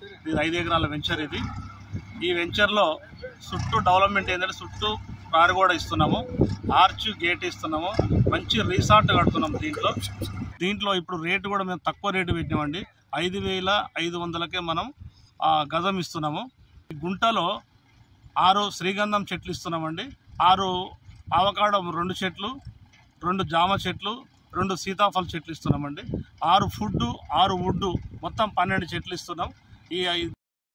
ఇది ఐదు ఎకరాల వెంచర్ ఇది ఈ వెంచర్లో చుట్టూ డెవలప్మెంట్ ఏంటంటే చుట్టూ ప్రారి కూడా ఇస్తున్నాము ఆర్చ్ గేట్ ఇస్తున్నాము మంచి రిసార్ట్ కడుతున్నాము దీంట్లో దీంట్లో ఇప్పుడు రేటు కూడా మేము తక్కువ రేటు పెట్టినామండి ఐదు వేల ఐదు వందలకే మనం ఆ, గజం ఇస్తున్నాము ఈ గుంటలో ఆరు శ్రీగంధం చెట్లు ఇస్తున్నామండి ఆరు ఆవకాడ రెండు చెట్లు రెండు జామ చెట్లు రెండు సీతాఫల చెట్లు ఇస్తున్నామండి ఆరు ఫుడ్ ఆరు వుడ్ మొత్తం పన్నెండు చెట్లు ఇస్తున్నాం ఈ ఐ-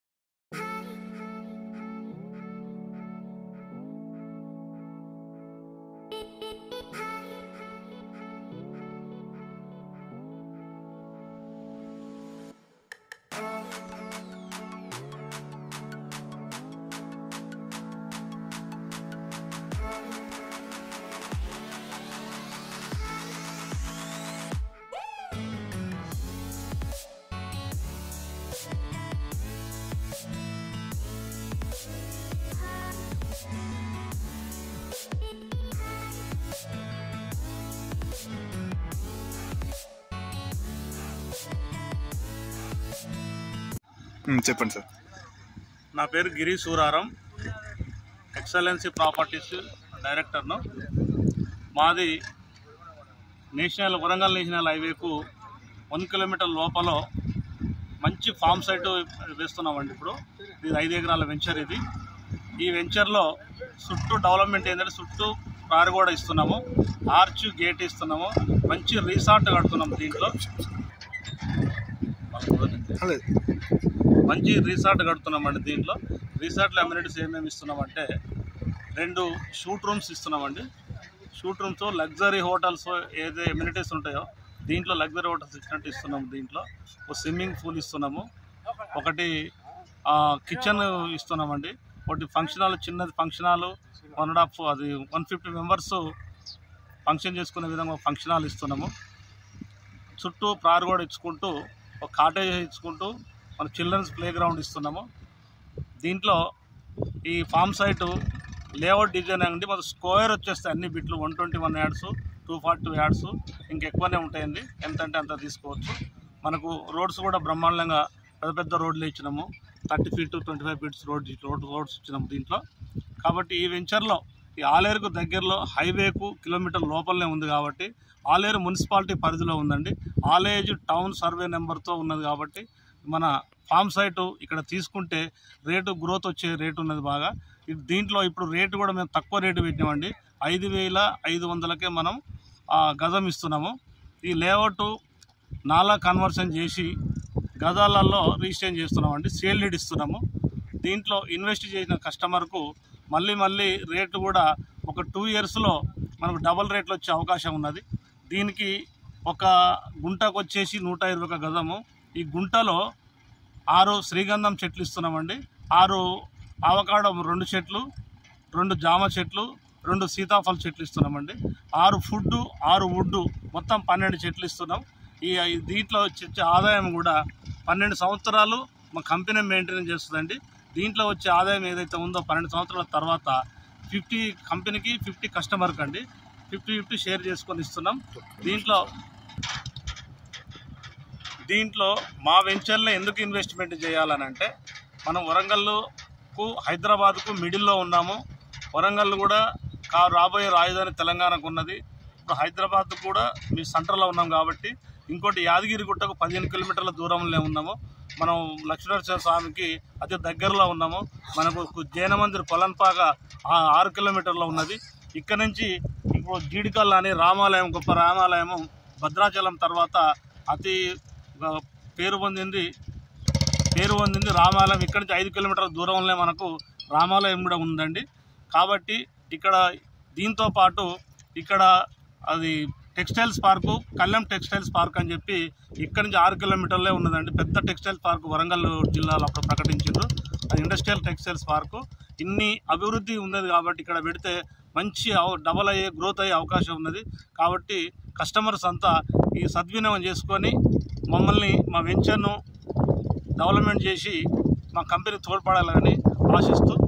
ఉమ్, చెప్పండి సార్ నా పేరు గిరి సూరారం ఎక్సలెన్సీ ప్రాపర్టీస్ డైరెక్టర్ను మాది నేషనల్ వరంగల్ నేషనల్ హైవేకు వన్ కిలోమీటర్ లోపల మంచి ఫామ్ సైట్ వేస్తున్నామండి ఇప్పుడు ఇది ఐదు ఎకరాల వెంచర్ ఇది ఈ వెంచర్లో చుట్టూ డెవలప్మెంట్ ఏంటంటే చుట్టూ ప్రారి కూడా ఇస్తున్నాము ఆర్చ్ గేట్ ఇస్తున్నాము మంచి రిసార్ట్ కడుతున్నాము దీంట్లో అదే మంచి రిసార్ట్ కడుతున్నామండి దీంట్లో రిసార్ట్లో అమ్యూనిటీస్ ఏమేమి ఇస్తున్నామంటే రెండు షూట్ రూమ్స్ ఇస్తున్నామండి షూట్ రూమ్స్ లగ్జరీ హోటల్స్ ఏదైతే ఎమ్యూనిటీస్ ఉంటాయో దీంట్లో లగ్జరీ హోటల్స్ ఇచ్చినట్టు ఇస్తున్నాము దీంట్లో ఒక స్విమ్మింగ్ పూల్ ఇస్తున్నాము ఒకటి కిచెన్ ఇస్తున్నామండి ఒకటి ఫంక్షన్ హాల్ చిన్నది function hall one and half అది వన్ ఫిఫ్టీ మెంబర్స్ ఫంక్షన్ చేసుకునే విధంగా ఫంక్షన్ హాల్ ఇస్తున్నాము చుట్టూ ప్రార్ కూడా ఇచ్చుకుంటూ ఒక కాటేజ్ ఇచ్చుకుంటూ మన చిల్డ్రన్స్ ప్లే గ్రౌండ్ ఇస్తున్నాము దీంట్లో ఈ ఫామ్ సైట్ లేఅవుట్ డిజైన్ అండి మన స్క్వేర్ వచ్చేస్తాయి అన్ని బిట్లు one twenty one yards two forty two yards ఇంకెక్కువనే ఉంటాయండి ఎంత అంటే అంత తీసుకోవచ్చు మనకు రోడ్స్ కూడా బ్రహ్మాండంగా పెద్ద పెద్ద రోడ్లు ఇచ్చినాము thirty feet twenty five feets road road roads ఇచ్చినాము దీంట్లో కాబట్టి ఈ వెంచర్లో ఈ ఆలేరుకు దగ్గరలో హైవేకు కిలోమీటర్ లోపలనే ఉంది కాబట్టి ఆలేరు మున్సిపాలిటీ పరిధిలో ఉందండి ఆలేజ్ టౌన్ సర్వే నెంబర్తో ఉన్నది కాబట్టి మన ఫామ్ సైటు ఇక్కడ తీసుకుంటే రేటు గ్రోత్ వచ్చే రేటు ఉన్నది బాగా ఇది దీంట్లో ఇప్పుడు రేటు కూడా మేము తక్కువ రేటు పెట్టినామండి ఐదు వేల ఐదు వందలకే మనం ఆ, గజం ఇస్తున్నాము ఈ లేఅవుట్ నాలా కన్వర్షన్ చేసి గజాలలో రిజిస్ట్రేషన్ చేస్తున్నామండి సేల్ డీడ్ ఇస్తున్నాము దీంట్లో ఇన్వెస్ట్ చేసిన కస్టమర్కు మళ్ళీ మళ్ళీ రేటు కూడా ఒక టూ ఇయర్స్లో మనకు డబల్ రేట్లు వచ్చే అవకాశం ఉన్నది దీనికి ఒక గుంటకు వచ్చేసి నూట ఇరవై ఒక గజము ఈ గుంటలో ఆరు శ్రీగంధం చెట్లు ఇస్తున్నామండి ఆరు ఆవకాడ రెండు చెట్లు రెండు జామ చెట్లు రెండు సీతాఫల చెట్లు ఇస్తున్నామండి ఆరు ఫుడ్ ఆరు వుడ్ మొత్తం పన్నెండు చెట్లు ఇస్తున్నాం ఈ ఈ దీంట్లో వచ్చే ఆదాయం కూడా పన్నెండు సంవత్సరాలు మా కంపెనీ మెయింటైన్ చేస్తుందండి దీంట్లో వచ్చే ఆదాయం ఏదైతే ఉందో పన్నెండు సంవత్సరాల తర్వాత ఫిఫ్టీ కంపెనీకి ఫిఫ్టీ కస్టమర్కి అండి ఫిఫ్టీ ఫిఫ్టీ షేర్ చేసుకొని ఇస్తున్నాం దీంట్లో దీంట్లో మా వెంచర్లో ఎందుకు ఇన్వెస్ట్మెంట్ చేయాలని అంటే మనం వరంగల్కు హైదరాబాద్కు మిడిల్లో ఉన్నాము వరంగల్ కూడా కా రాబోయే రాజధాని తెలంగాణకు ఉన్నది ఇప్పుడు హైదరాబాద్ కూడా మీ సెంటర్లో ఉన్నాం కాబట్టి ఇంకోటి యాదగిరిగుట్టకు పదిహేను కిలోమీటర్ల దూరంలో ఉన్నాము మనం లక్ష్మీనరసింహ స్వామికి అతి దగ్గరలో ఉన్నాము మనకు జైన మందిర్ కొలన్పాక ఆ ఆరు కిలోమీటర్లో ఉన్నది ఇక్కడ నుంచి ఇప్పుడు జీడికల్ అని రామాలయం గొప్ప రామాలయము భద్రాచలం తర్వాత అతి ఆ, పేరు పొందింది పేరు పొందింది రామాలయం ఇక్కడ నుంచి ఐదు కిలోమీటర్ల దూరంలో మనకు రామాలయం కూడా ఉందండి కాబట్టి ఇక్కడ దీంతో పాటు ఇక్కడ అది textiles park Kalyan textiles park అని చెప్పి ఇక్కడ నుంచి ఆరు కిలోమీటర్లే ఉన్నదండి పెద్ద టెక్స్టైల్ పార్క్ వరంగల్ జిల్లాలో అప్పుడు ప్రకటించారు అది ఇండస్ట్రియల్ టెక్స్టైల్స్ పార్కు ఇన్ని అభివృద్ధి ఉన్నది కాబట్టి ఇక్కడ పెడితే మంచి అవ- డబల్ అయ్యే గ్రోత్ అయ్యే అవకాశం ఉన్నది కాబట్టి కస్టమర్స్ అంతా ఈ సద్వినియోగం చేసుకొని మమ్మల్ని మా వెంచర్ను డెవలప్మెంట్ చేసి మా కంపెనీ తోడ్పడాలని ఆశిస్తూ